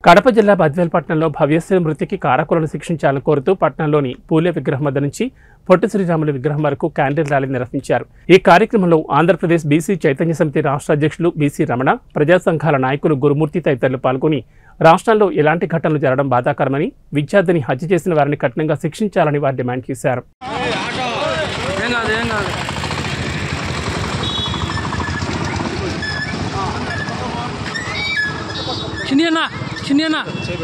కడప జిల్లా బద్వేల్పట్నంలో భవ్యశ్రీ మృతికి కారకులను శిక్షించాలని కోరుతూ పట్నంలోని పూలే విగ్రహం వద్ద నుంచి పొట్టి శ్రీరాములు విగ్రహం వరకు క్యాండిల్ ర్యాలీ నిర్వహించారు ఈ కార్యక్రమంలో ఆంధ్రప్రదేశ్ బీసీ చైతన్య సమితి రాష్ట్ర అధ్యక్షులు బీసీ రమణ ప్రజా సంఘాల నాయకులు గురుమూర్తి తదితరులు పాల్గొని రాష్ట్రంలో ఎలాంటి ఘటనలు జరగడం బాధాకరమని విద్యార్థిని హత్య చేసిన వారిని కఠినంగా శిక్షించాలని వారు డిమాండ్ చేశారు ఏం కాదు ఏం కాదు చిన్ని అన్న చిన్ని అన్న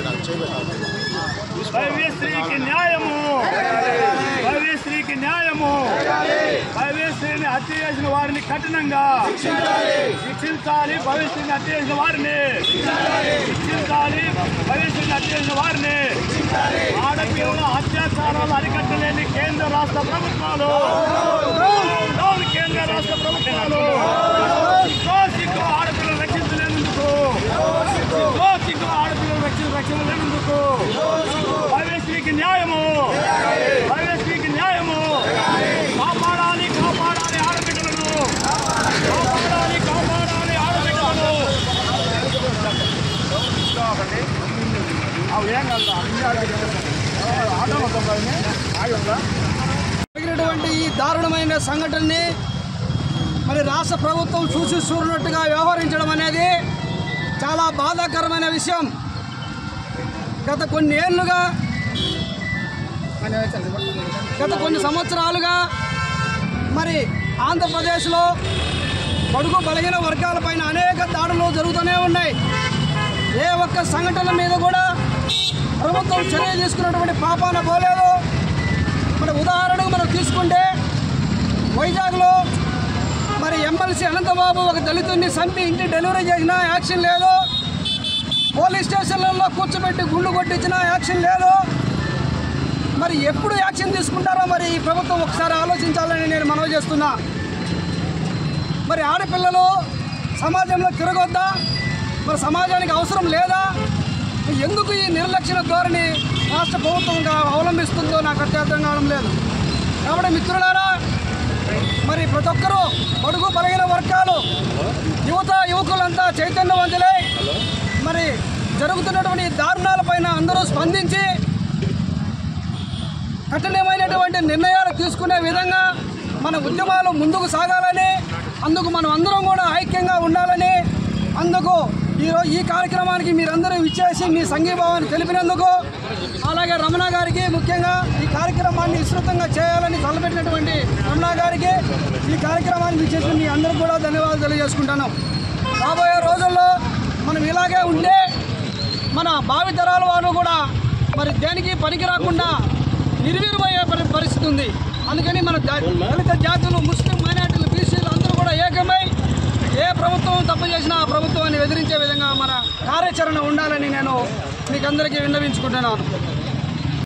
భవ్యశ్రీకి న్యాయము భవ్యశ్రీకి న్యాయము భవ్యశ్రీని హత్య చేసిన వారిని కఠినంగా శిక్షించాలి భవిష్యత్తుని హత్య చేసిన వారిని శిక్షించాలి భవిష్యత్తుని హత్య చేసిన వారిని ఆడపిల్లల అత్యాచారాలు అరికట్టలేని కేంద్ర రాష్ట్ర ప్రభుత్వాలు డౌన్ కేంద్ర రాష్ట్ర ప్రభుత్వాలు సిగ్గో సిగ్గు ఆడపిల్లలు రక్షించలేనందుకు సిగ్గో సిగ్గు ఆడపిల్లలు రక్షణ రక్షణ లేనందుకు భవ్యశ్రీకి న్యాయము భవ్యశ్రీకి న్యాయము కాపాడాలి కాపాడాలి ఆడబిడ్డలను కాపాడాలి కాపాడాలి ఆడబిడ్డలను అవి ఏం కాదు ఆటో మొత్తం ఆగి ఉందా జరిగినటువంటి ఈ దారుణమైన సంఘటనని మరి రాష్ట్ర ప్రభుత్వం చూసి చూడనట్టుగా వ్యవహరించడం అనేది చాలా బాధాకరమైన విషయం గత కొన్ని ఏళ్ళుగా గత కొన్ని సంవత్సరాలుగా మరి ఆంధ్రప్రదేశ్లో బడుగు బలహీన వర్గాలపైన అనేక దాడులు జరుగుతూనే ఉన్నాయి ఏ ఒక్క సంఘటన మీద కూడా ప్రభుత్వం చర్య తీసుకున్నటువంటి పాపాన పోలేదు మరి ఉదాహరణకు మనం తీసుకుంటే వైజాగ్లో మరి ఎమ్మెల్సీ అనంతబాబు ఒక దళితుడిని చంపి ఇంటి డెలివరీ చేసినా యాక్షన్ లేదు పోలీస్ స్టేషన్లలో కూర్చోబెట్టి గుండు కొట్టించినా యాక్షన్ లేదు మరి ఎప్పుడు యాక్షన్ తీసుకుంటారో మరి ఈ ప్రభుత్వం ఒకసారి ఆలోచించాలని నేను మనవి చేస్తున్నా మరి ఆడపిల్లలు సమాజంలో తిరగొద్దా మరి సమాజానికి అవసరం లేదా ఎందుకు ఈ నిర్లక్ష్య ధోరణి రాష్ట్ర ప్రభుత్వంగా అవలంబిస్తుందో నాకు అర్థం అర్థం కావడం లేదు కాబట్టి మిత్రులారా మరి ప్రతి ఒక్కరూ బడుగు బలహీన వర్గాలు యువత యువకులంతా చైతన్యవంతులై మరి జరుగుతున్నటువంటి ఈ దారుణాలపైన అందరూ స్పందించి కఠినమైనటువంటి నిర్ణయాలు తీసుకునే విధంగా మన ఉద్యమాలు ముందుకు సాగాలని అందుకు మనం అందరం కూడా ఐక్యంగా ఉండాలని అందుకు ఈరోజు ఈ కార్యక్రమానికి మీరందరూ ఇచ్చేసి మీ సంఘీభావాన్ని తెలిపినందుకు అలాగే రమణ గారికి ముఖ్యంగా ఈ కార్యక్రమాన్ని విస్తృతంగా చేయాలని తలపెట్టినటువంటి రమణ గారికి ఈ కార్యక్రమాన్ని ఇచ్చేసి మీ అందరికీ కూడా ధన్యవాదాలు తెలియజేసుకుంటాను రాబోయే రోజుల్లో మనం ఇలాగే ఉంటే మన భావితరాల వారు కూడా మరి దేనికి పనికి రాకుండా నిర్వీర్యమయ్యే పరి పరిస్థితి ఉంది అందుకని మన జా- దళిత జాతులు ముస్లిం మైనార్టీలు బీసీలు అందరూ కూడా ఏకమై ఏ ప్రభుత్వం తప్పు చేసినా ఆ ప్రభుత్వాన్ని ఎదిరించే విధంగా మన కార్యాచరణ ఉండాలని నేను మీకు అందరికీ విన్నవించుకుంటున్నాను